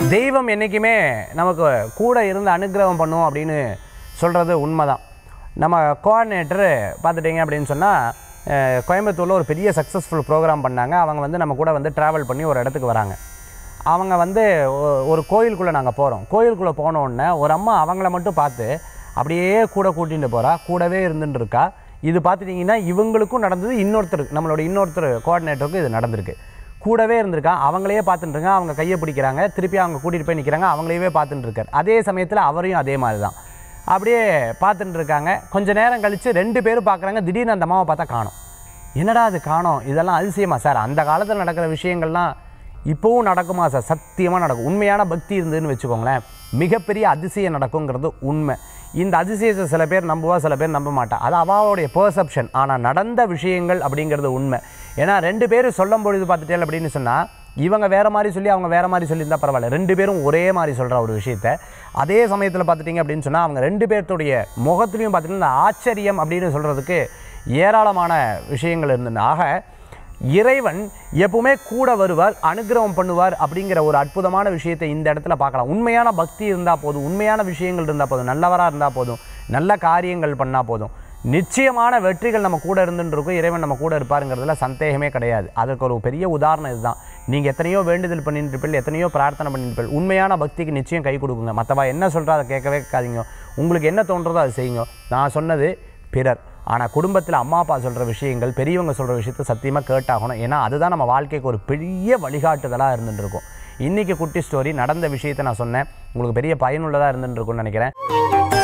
தெய்வம் என்றைக்குமே நமக்கு கூட இருந்து அனுக்கிரகம் பண்ணும் அப்படின்னு சொல்கிறது உண்மைதான் நம்ம கோஆர்டினேட்டரு பார்த்துட்டிங்க அப்படின்னு சொன்னால் கோயம்புத்தூரில் ஒரு பெரிய சக்ஸஸ்ஃபுல் ப்ரோக்ராம் பண்ணாங்க அவங்க வந்து நம்ம கூட வந்து ட்ராவல் பண்ணி ஒரு இடத்துக்கு வராங்க அவங்க வந்து ஒ- ஒரு கோயிலுக்குள்ளே நாங்கள் போகிறோம் கோயிலுக்குள்ளே போன உடனே ஒரு அம்மா அவங்கள மட்டும் பார்த்து அப்படியே கூட கூட்டிகிட்டு போகிறா கூடவே இருந்துட்டு இருக்கா இது பார்த்துட்டிங்கன்னா இவங்களுக்கும் நடந்தது இன்னொருத்தர் நம்மளோட இன்னொருத்தர் கோஆர்டினேட்டருக்கும் இது நடந்திருக்கு கூடவே இருந்திருக்கா அவங்களையே பார்த்துட்டு இருக்காங்க அவங்க கையை பிடிக்கிறாங்க திருப்பி அவங்க கூட்டிகிட்டு போய் நிற்கிறாங்க அவங்களையவே பார்த்துட்டு இருக்கார் அதே சமயத்தில் அவரையும் அதே மாதிரி தான் அப்படியே பார்த்துட்டு இருக்காங்க கொஞ்ச நேரம் கழித்து ரெண்டு பேரும் பார்க்குறாங்க திடீர்னு அந்த அம்மாவை பார்த்தா காணோம் என்னடா அது காணோம் இதெல்லாம் அதிசயமா சார் அந்த காலத்தில் நடக்கிற விஷயங்கள்லாம் இப்போவும் நடக்குமா சார் சத்தியமாக நடக்கும் உண்மையான பக்தி இருந்ததுன்னு வச்சுக்கோங்களேன் மிகப்பெரிய அதிசயம் நடக்குங்கிறது உண்மை இந்த அதிசயத்தை சில பேர் நம்புவா சில பேர் நம்ப மாட்டா அது அவளுடைய பெர்செப்ஷன் ஆனால் நடந்த விஷயங்கள் அப்படிங்கிறது உண்மை ஏன்னா ரெண்டு பேரும் சொல்லும் பொழுது பார்த்துட்டே அப்படின்னு சொன்னால் இவங்க வேற மாதிரி சொல்லி அவங்க வேற மாதிரி சொல்லியிருந்தா பரவாயில்ல ரெண்டு பேரும் ஒரே மாதிரி சொல்கிற ஒரு விஷயத்த அதே சமயத்தில் பார்த்துட்டிங்க அப்படின்னு சொன்னால் அவங்க ரெண்டு பேர்த்துடைய முகத்துலையும் பார்த்துட்டிங்கன்னா இந்த ஆச்சரியம் அப்படின்னு சொல்கிறதுக்கு ஏராளமான விஷயங்கள் இருந்தது ஆக இறைவன் எப்பவுமே கூட வருவார் அனுக்கிரகம் பண்ணுவார் அப்படிங்கிற ஒரு அற்புதமான விஷயத்தை இந்த இடத்துல பார்க்கலாம் உண்மையான பக்தி இருந்தால் போதும் உண்மையான விஷயங்கள் இருந்தால் போதும் நல்லவராக இருந்தால் போதும் நல்ல காரியங்கள் பண்ணால் போதும் நிச்சயமான வெற்றிகள் நம்ம கூட இருந்துட்டு இருக்கும் இறைவன் நம்ம கூட இருப்பாருங்கிறதுல சந்தேகமே கிடையாது அதற்கு ஒரு பெரிய உதாரணம் இதுதான் நீங்கள் எத்தனையோ வேண்டுதல் பண்ணிட்டு இருப்பீர்கள் எத்தனையோ பிரார்த்தனை பண்ணிட்டு இருப்பீர்கள் உண்மையான பக்திக்கு நிச்சயம் கை கொடுக்குங்க மற்றவா என்ன சொல்கிறா அதை கேட்கவே கேட்காதீங்க உங்களுக்கு என்ன தோன்றதோ அதை செய்யுங்க நான் சொன்னது பிறர் ஆனால் குடும்பத்தில் அம்மா அப்பா சொல்கிற விஷயங்கள் பெரியவங்க சொல்கிற விஷயத்தை சத்தியமாக கேட்டாகணும் ஏன்னா அதுதான் நம்ம வாழ்க்கைக்கு ஒரு பெரிய வழிகாட்டுதலாக இருந்துட்டு இருக்கும் இன்றைக்கி குட்டி ஸ்டோரி நடந்த விஷயத்தை நான் சொன்னேன் உங்களுக்கு பெரிய பயனுள்ளதாக இருந்துட்டு இருக்கும்னு நினைக்கிறேன்